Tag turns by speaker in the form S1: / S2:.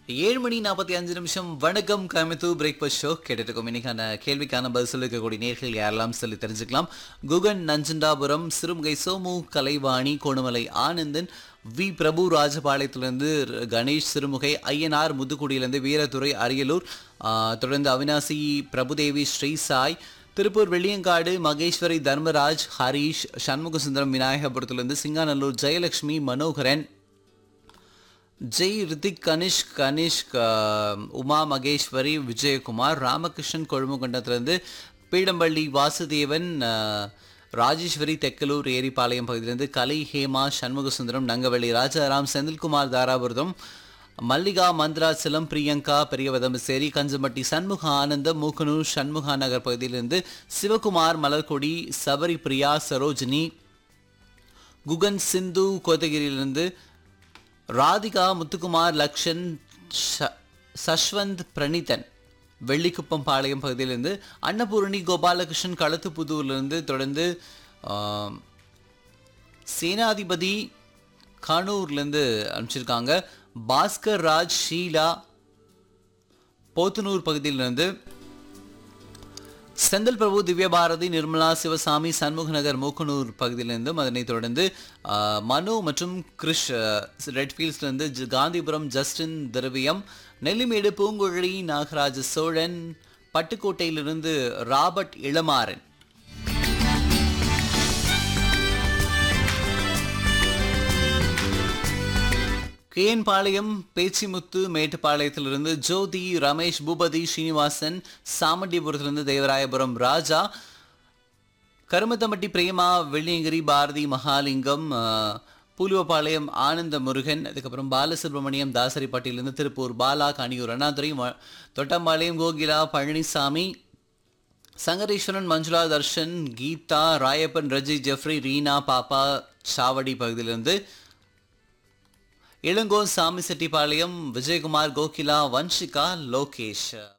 S1: ஏழு மணி நாற்பத்தி அஞ்சு நிமிஷம் வணக்கம் கமித்து பிரேக்ஃபாஸ்ட் ஷோ கேட்டுருக்கோம் இன்னைக்கான கேள்விக்கான பதில் சொல்லக்கூடிய நேர்கள் யாரெல்லாம் சொல்லி தெரிஞ்சுக்கலாம் குகன் நஞ்சண்டாபுரம் சிறுமுகை சோமு கலைவாணி கோணமலை ஆனந்தன் வி பிரபு ராஜபாளையத்திலிருந்து கணேஷ் சிறுமுகை ஐயனார் முதுக்குடியிலிருந்து வீரதுரை அரியலூர் ஆ, தொடர்ந்து அவினாசி பிரபுதேவி ஸ்ரீ சாய் திருப்பூர் வெள்ளியங்காடு மகேஸ்வரி தர்மராஜ் ஹரீஷ் சண்முகசுந்தரம் விநாயகபுரத்திலிருந்து சிங்காநல்லூர் ஜெயலட்சுமி மனோகரன் ஜெய் ரித்திக் கனிஷ் கனிஷ் க- உமா மகேஸ்வரி விஜயகுமார் ராமகிருஷ்ணன் கொழுமுகண்டத்திலிருந்து பீடம்பள்ளி வாசுதேவன் அஹ், ராஜேஸ்வரி தெக்கலூர் ஏரிப்பாளையம் பகுதியிலிருந்து கலை ஹேமா சண்முகசுந்தரம் நங்கவள்ளி ராஜாராம் செந்தில்குமார் தாராபுரதம் மல்லிகா மந்த்ரா சிலம் பிரியங்கா பெரியவதம்பசேரி கஞ்சம்பட்டி சண்முக ஆனந்தம் மூக்கனூர் சண்முகா நகர் பகுதியிலிருந்து சிவகுமார் மலர்கொடி சபரி பிரியா சரோஜினி குகன் சிந்து கோத்தகிரியிலிருந்து ராதிகா முத்துக்குமார் லக்ஷன் ஷ- சஷ்வந்த் பிரணீதன் வெள்ளிக்குப்பம் பாளையம் பகுதியிலிருந்து அன்னபூரணி கோபாலகிருஷ்ணன் களத்துப்புதூர்லேருந்து தொடர்ந்து ஆம், சேனாதிபதி கானூர்லேருந்து அனுப்பிச்சிருக்காங்க பாஸ்கர் ராஜ் ஷீலா போத்தனூர் பகுதியிலிருந்து செந்தில் பிரபு திவ்யபாரதி நிர்மலா சிவசாமி சண்முக நகர் மூக்கனூர் பகுதியிலிருந்தும் அதனைத் தொடர்ந்து ஆ, மனு மற்றும் கிரிஷ் ரெட்ஃபீல்ட்ஸ்லேருந்து ஜ- காந்திபுரம் ஜஸ்டின் திரவியம் நெல்லிமேடு பூங்குழலி நாகராஜ சோழன் பட்டுக்கோட்டையிலிருந்து ராபர்ட் இளமாறன் கேஎன் பாளையம் பேச்சிமுத்து மேட்டுப்பாளையத்திலிருந்து ஜோதி ரமேஷ் பூபதி ஸ்ரீனிவாசன் சாமண்டிபுரத்திலிருந்து தேவராயபுரம் ராஜா கருமத்தம்பட்டி பிரேமா வெள்ளியங்கிரி பாரதி மகாலிங்கம் அஹ், பூலுவபாளையம் ஆனந்த முருகன் அதுக்கப்புறம் பாலசுப்ரமணியம் தாசரிப்பட்டியிலிருந்து திருப்பூர் பாலா கனியூர் அண்ணாதுரை ம- தொட்டம்பாளையம் கோகிலா பழனிசாமி சங்கரேஸ்வரன் மஞ்சுளா தர்ஷன் கீதா ராயப்பன் ரஜி ஜெஃப்ரி ரீனா பாப்பா சாவடி பகுதியிலிருந்து இளங்கோ சாமி செட்டிப்பாளையம் விஜயகுமார் கோகிலா வன்ஷிகா லோகேஷ்